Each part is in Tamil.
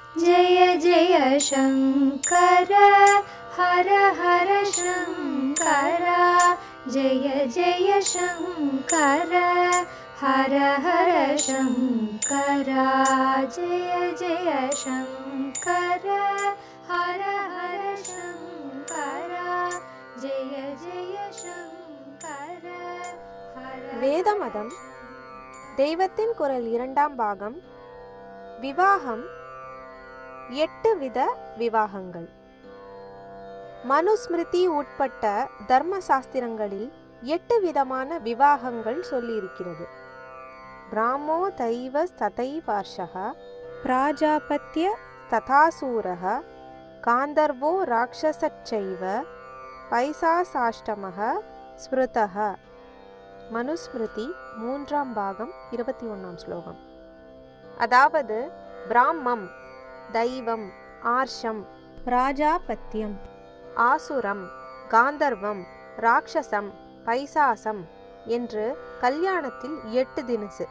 जय जय शङ्कर हर हर शङ्कर जय जय शङ्कर हर हर शङ्कर जय जय शङ्कर हर हर शङ्कर जय जय शङ्कर हर வேத மதம் தெய்வத்தின் குரல் இரண்டாம் பாகம் விவாகம் எட்டு வித விவாகங்கள் மனுஸ்மிருதி உட்பட்ட தர்ம சாஸ்திரங்களில் எட்டு விதமான விவாகங்கள் சொல்லியிருக்கிறது பிராமோ தைவ ததை பார்ஷக பிராஜாபத்திய ததாசூரக காந்தர்வோ ராட்சசச்சைவ பைசாசாஷ்டமக ஸ்மிருதக மனுஸ்மிருதி மூன்றாம் பாகம் இருபத்தி ஒன்றாம் ஸ்லோகம் அதாவது பிராமம் தெய்வம் ஆர்ஷம் பிராஜாபத்தியம் ஆசுரம் காந்தர்வம் ராட்சசம் பைசாசம் என்று கல்யாணத்தில் எட்டு தினசு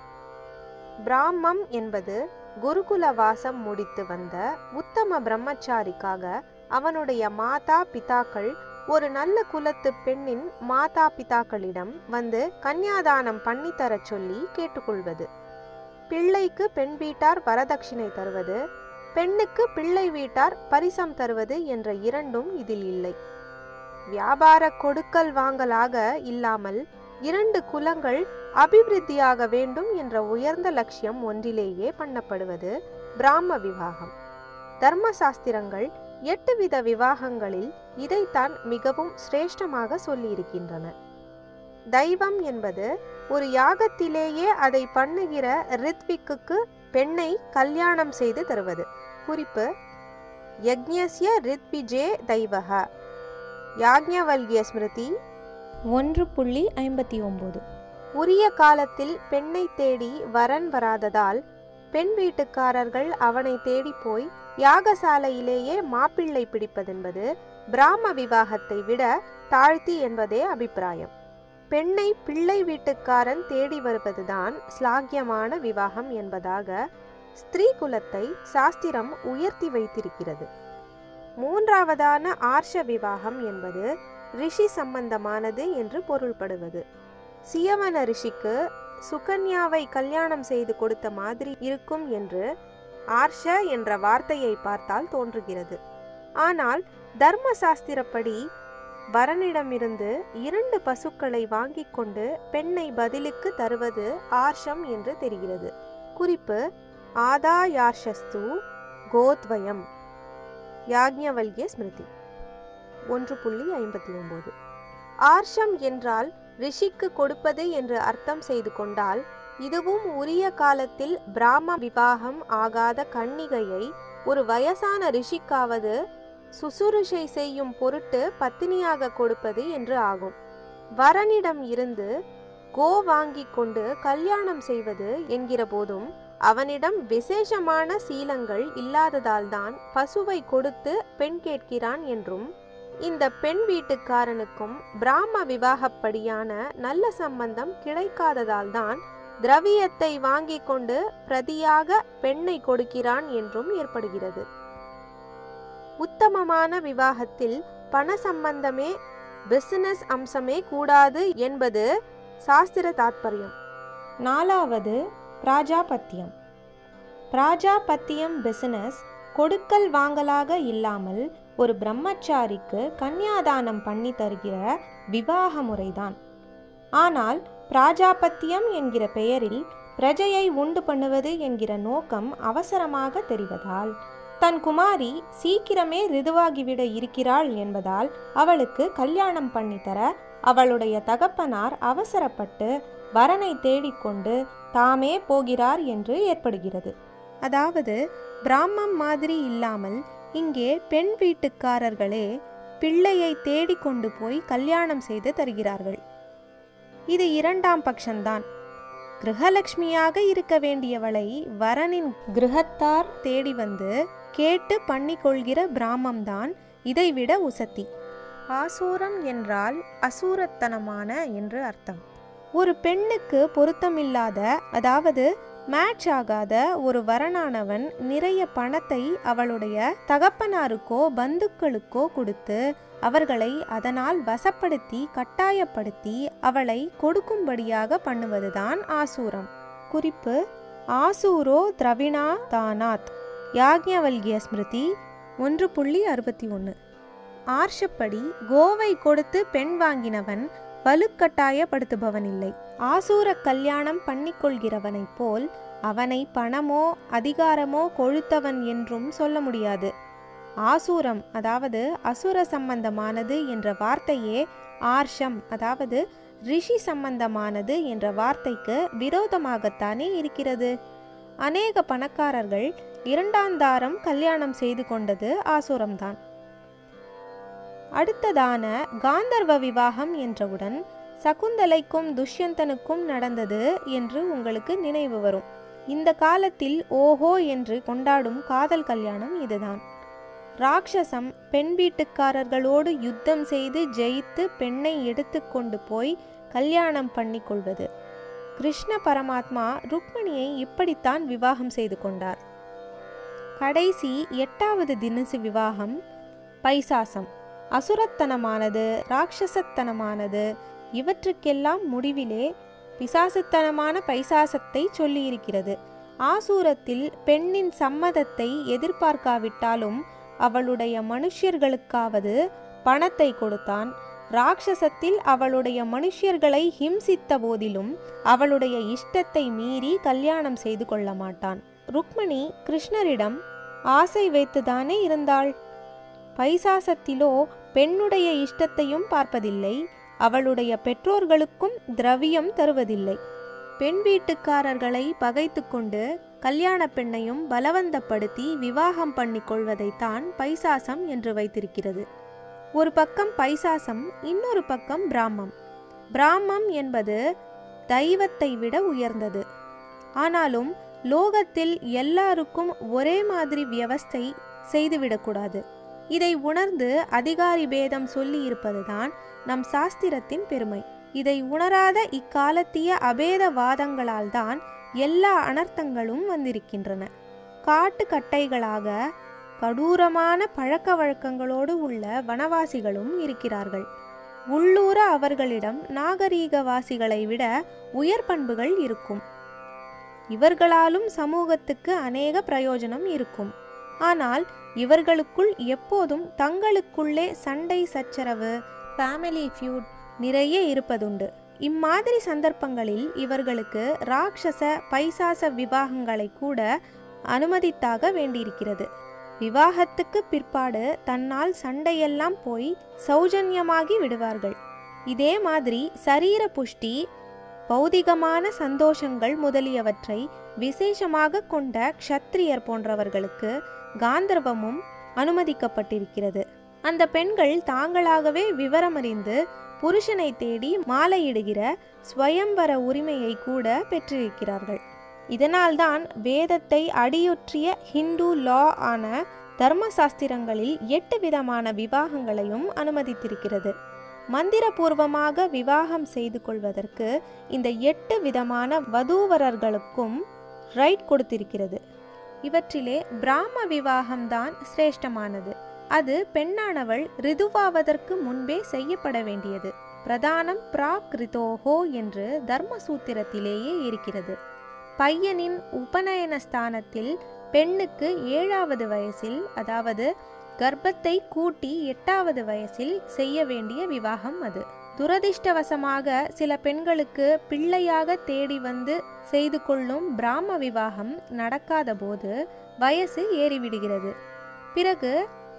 பிராமம் என்பது குருகுல வாசம் முடித்து வந்த உத்தம பிரம்மச்சாரிக்காக அவனுடைய மாதா பிதாக்கள் ஒரு நல்ல குலத்து பெண்ணின் மாதா பிதாக்களிடம் வந்து கன்னியாதானம் பண்ணித்தரச் சொல்லி கேட்டுக்கொள்வது பிள்ளைக்கு பெண் வீட்டார் வரதட்சிணை தருவது பெண்ணுக்கு பிள்ளை வீட்டார் பரிசம் தருவது என்ற இரண்டும் இதில் இல்லை வியாபார கொடுக்கல் வாங்கலாக இல்லாமல் இரண்டு குலங்கள் அபிவிருத்தியாக வேண்டும் என்ற உயர்ந்த லட்சியம் ஒன்றிலேயே பண்ணப்படுவது பிராம விவாகம் தர்ம சாஸ்திரங்கள் எட்டு வித விவாகங்களில் இதைத்தான் மிகவும் சிரேஷ்டமாக சொல்லியிருக்கின்றன தெய்வம் என்பது ஒரு யாகத்திலேயே அதை பண்ணுகிற ரித்விக்கு பெண்ணை கல்யாணம் செய்து தருவது குறிப்பு யக்ஞஸ்ய ரித்விஜே தெய்வக யாக்ஞவல்ய ஸ்மிருதி ஒன்று புள்ளி ஐம்பத்தி ஒன்பது உரிய காலத்தில் பெண்ணை தேடி வரன் வராததால் பெண் வீட்டுக்காரர்கள் அவனை தேடி போய் யாகசாலையிலேயே மாப்பிள்ளை பிடிப்பதென்பது பிராம விவாகத்தை விட தாழ்த்தி என்பதே அபிப்பிராயம் பெண்ணை பிள்ளை வீட்டுக்காரன் தேடி வருவதுதான் ஸ்லாகியமான விவாகம் என்பதாக ஸ்திரீ குலத்தை சாஸ்திரம் உயர்த்தி வைத்திருக்கிறது மூன்றாவதான ஆர்ஷ விவாகம் என்பது ரிஷி சம்பந்தமானது என்று பொருள்படுவது சியவன ரிஷிக்கு சுகன்யாவை கல்யாணம் செய்து கொடுத்த மாதிரி இருக்கும் என்று ஆர்ஷ என்ற வார்த்தையை பார்த்தால் தோன்றுகிறது ஆனால் தர்ம சாஸ்திரப்படி வரனிடமிருந்து இரண்டு பசுக்களை வாங்கிக் கொண்டு பெண்ணை பதிலுக்கு தருவது ஆர்ஷம் என்று தெரிகிறது குறிப்பு ஆதாயார்ஷஸ்து கோத்வயம் யாக்ஞவல்ய ஸ்மிருதி ஒன்று புள்ளி ஐம்பத்தி ஒன்பது ஆர்ஷம் என்றால் ரிஷிக்கு கொடுப்பது என்று அர்த்தம் செய்து கொண்டால் இதுவும் உரிய காலத்தில் பிராம விவாகம் ஆகாத கன்னிகையை ஒரு வயசான ரிஷிக்காவது சுசுருஷை செய்யும் பொருட்டு பத்தினியாக கொடுப்பது என்று ஆகும் வரனிடம் இருந்து கோ வாங்கி கொண்டு கல்யாணம் செய்வது என்கிற போதும் அவனிடம் விசேஷமான சீலங்கள் இல்லாததால்தான் பசுவை கொடுத்து பெண் கேட்கிறான் என்றும் இந்த பெண் வீட்டுக்காரனுக்கும் பிராம விவாகப்படியான நல்ல சம்பந்தம் கிடைக்காததால்தான் திரவியத்தை வாங்கி கொண்டு பிரதியாக பெண்ணை கொடுக்கிறான் என்றும் ஏற்படுகிறது உத்தமமான விவாகத்தில் பண சம்பந்தமே பிசினஸ் அம்சமே கூடாது என்பது சாஸ்திர தாத்பரியம் நாலாவது பிராஜாபத்தியம் பிராஜாபத்தியம் பிசினஸ் கொடுக்கல் வாங்கலாக இல்லாமல் ஒரு பிரம்மச்சாரிக்கு கன்னியாதானம் பண்ணி தருகிற விவாக முறைதான் ஆனால் பிராஜாபத்தியம் என்கிற பெயரில் பிரஜையை உண்டு பண்ணுவது என்கிற நோக்கம் அவசரமாக தெரிவதால் தன் குமாரி சீக்கிரமே ரிதுவாகிவிட இருக்கிறாள் என்பதால் அவளுக்கு கல்யாணம் பண்ணித்தர அவளுடைய தகப்பனார் அவசரப்பட்டு வரனை தேடிக்கொண்டு தாமே போகிறார் என்று ஏற்படுகிறது அதாவது பிராமம் மாதிரி இல்லாமல் இங்கே பெண் வீட்டுக்காரர்களே பிள்ளையை தேடிக்கொண்டு போய் கல்யாணம் செய்து தருகிறார்கள் இது இரண்டாம் பட்சம்தான் கிரகலட்சுமியாக இருக்க வேண்டியவளை வரனின் கிரகத்தார் தேடி வந்து கேட்டு பண்ணிக்கொள்கிற பிராமம்தான் இதைவிட உசத்தி ஆசூரம் என்றால் அசூரத்தனமான என்று அர்த்தம் ஒரு பெண்ணுக்கு பொருத்தமில்லாத அதாவது மேட்ச் ஆகாத ஒரு வரனானவன் நிறைய பணத்தை அவளுடைய தகப்பனாருக்கோ பந்துக்களுக்கோ கொடுத்து அவர்களை அதனால் வசப்படுத்தி கட்டாயப்படுத்தி அவளை கொடுக்கும்படியாக பண்ணுவதுதான் ஆசூரம் குறிப்பு ஆசூரோ திரவிணா தானாத் யாக்ஞவல்கிய ஸ்மிருதி ஒன்று புள்ளி அறுபத்தி ஒன்று ஆர்ஷப்படி கோவை கொடுத்து பெண் வாங்கினவன் வலுக்கட்டாயப்படுத்துபவன் இல்லை ஆசூர கல்யாணம் பண்ணிக்கொள்கிறவனைப் போல் அவனை பணமோ அதிகாரமோ கொழுத்தவன் என்றும் சொல்ல முடியாது ஆசூரம் அதாவது அசுர சம்பந்தமானது என்ற வார்த்தையே ஆர்ஷம் அதாவது ரிஷி சம்பந்தமானது என்ற வார்த்தைக்கு விரோதமாகத்தானே இருக்கிறது அநேக பணக்காரர்கள் இரண்டாந்தாரம் கல்யாணம் செய்து கொண்டது ஆசுரம்தான் அடுத்ததான காந்தர்வ விவாகம் என்றவுடன் சகுந்தலைக்கும் துஷ்யந்தனுக்கும் நடந்தது என்று உங்களுக்கு நினைவு வரும் இந்த காலத்தில் ஓஹோ என்று கொண்டாடும் காதல் கல்யாணம் இதுதான் ராட்சசம் பெண் வீட்டுக்காரர்களோடு யுத்தம் செய்து ஜெயித்து பெண்ணை எடுத்துக்கொண்டு போய் கல்யாணம் பண்ணி கொள்வது கிருஷ்ண பரமாத்மா ருக்மணியை இப்படித்தான் விவாகம் செய்து கொண்டார் கடைசி எட்டாவது தினசு விவாகம் பைசாசம் அசுரத்தனமானது ராட்சசத்தனமானது இவற்றுக்கெல்லாம் முடிவிலே பிசாசுத்தனமான பைசாசத்தை சொல்லியிருக்கிறது ஆசூரத்தில் பெண்ணின் சம்மதத்தை எதிர்பார்க்காவிட்டாலும் அவளுடைய மனுஷர்களுக்காவது பணத்தை கொடுத்தான் ராட்சசத்தில் அவளுடைய மனுஷர்களை ஹிம்சித்த போதிலும் அவளுடைய இஷ்டத்தை மீறி கல்யாணம் செய்து கொள்ள மாட்டான் ருக்மணி கிருஷ்ணரிடம் ஆசை வைத்துதானே இருந்தாள் பைசாசத்திலோ பெண்ணுடைய இஷ்டத்தையும் பார்ப்பதில்லை அவளுடைய பெற்றோர்களுக்கும் திரவியம் தருவதில்லை பெண் வீட்டுக்காரர்களை பகைத்து கொண்டு கல்யாண பெண்ணையும் பலவந்தப்படுத்தி விவாகம் பண்ணி கொள்வதைத்தான் பைசாசம் என்று வைத்திருக்கிறது ஒரு பக்கம் பைசாசம் இன்னொரு பக்கம் பிராமம் பிராமம் என்பது தெய்வத்தை விட உயர்ந்தது ஆனாலும் லோகத்தில் எல்லாருக்கும் ஒரே மாதிரி வியவஸ்தை செய்துவிடக்கூடாது இதை உணர்ந்து அதிகாரி பேதம் சொல்லி இருப்பதுதான் நம் சாஸ்திரத்தின் பெருமை இதை உணராத இக்காலத்திய அபேத வாதங்களால் தான் எல்லா அனர்த்தங்களும் வந்திருக்கின்றன காட்டு கட்டைகளாக கடூரமான பழக்க வழக்கங்களோடு உள்ள வனவாசிகளும் இருக்கிறார்கள் உள்ளூர அவர்களிடம் நாகரீகவாசிகளை விட உயர் பண்புகள் இருக்கும் இவர்களாலும் சமூகத்துக்கு அநேக பிரயோஜனம் இருக்கும் ஆனால் இவர்களுக்குள் எப்போதும் தங்களுக்குள்ளே சண்டை சச்சரவு ஃபேமிலி ஃபியூட் நிறைய இருப்பதுண்டு இம்மாதிரி சந்தர்ப்பங்களில் இவர்களுக்கு ராட்சச பைசாச விவாகங்களை கூட அனுமதித்தாக வேண்டியிருக்கிறது விவாகத்துக்கு பிற்பாடு தன்னால் சண்டையெல்லாம் போய் சௌஜன்யமாகி விடுவார்கள் இதே மாதிரி சரீர புஷ்டி பௌதிகமான சந்தோஷங்கள் முதலியவற்றை விசேஷமாக கொண்ட க்ஷத்ரியர் போன்றவர்களுக்கு காந்தர்வமும் அனுமதிக்கப்பட்டிருக்கிறது அந்த பெண்கள் தாங்களாகவே விவரமறிந்து புருஷனை தேடி மாலையிடுகிற ஸ்வயம்பர உரிமையை கூட பெற்றிருக்கிறார்கள் இதனால்தான் வேதத்தை அடியொற்றிய ஹிந்து லா ஆன தர்மசாஸ்திரங்களில் எட்டு விதமான விவாகங்களையும் அனுமதித்திருக்கிறது மந்திரபூர்வமாக விவாகம் செய்து கொள்வதற்கு இந்த எட்டு விதமான வதூவரர்களுக்கும் ரைட் கொடுத்திருக்கிறது இவற்றிலே பிராம விவாகம்தான் சிரேஷ்டமானது அது பெண்ணானவள் ரிதுவாவதற்கு முன்பே செய்யப்பட வேண்டியது பிரதானம் பிராக் ரிதோஹோ என்று தர்மசூத்திரத்திலேயே இருக்கிறது பையனின் உபநயன ஸ்தானத்தில் பெண்ணுக்கு ஏழாவது வயசில் அதாவது கர்ப்பத்தை கூட்டி எட்டாவது வயசில் செய்ய வேண்டிய விவாகம் அது துரதிர்ஷ்டவசமாக சில பெண்களுக்கு பிள்ளையாக தேடி வந்து செய்து கொள்ளும் பிராம விவாகம் நடக்காத போது வயசு ஏறிவிடுகிறது பிறகு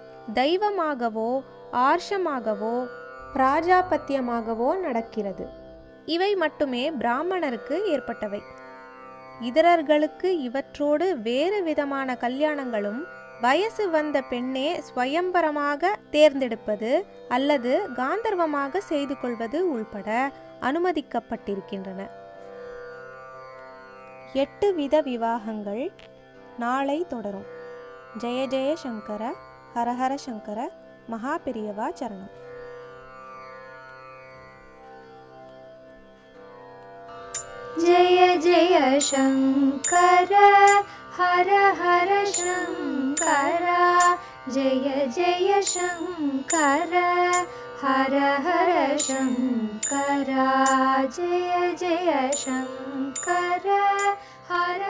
தெய்வமாகவோ ஆர்ஷமாகவோ பிராஜாபத்தியமாகவோ நடக்கிறது இவை மட்டுமே பிராமணருக்கு ஏற்பட்டவை இதரர்களுக்கு இவற்றோடு வேறு விதமான கல்யாணங்களும் வயசு வந்த பெண்ணே ஸ்வயம்பரமாக தேர்ந்தெடுப்பது அல்லது காந்தர்வமாக செய்து கொள்வது உள்பட அனுமதிக்கப்பட்டிருக்கின்றன எட்டு வித விவாகங்கள் நாளை தொடரும் ஜெய ஜெய சங்கர ஹரஹர சங்கர மகாபெரியவா சரணம் जय जय शङ्कर हर हर शङ्कर जय जय शङ्कर हर हर शङ्कर जय जय शङ्कर हर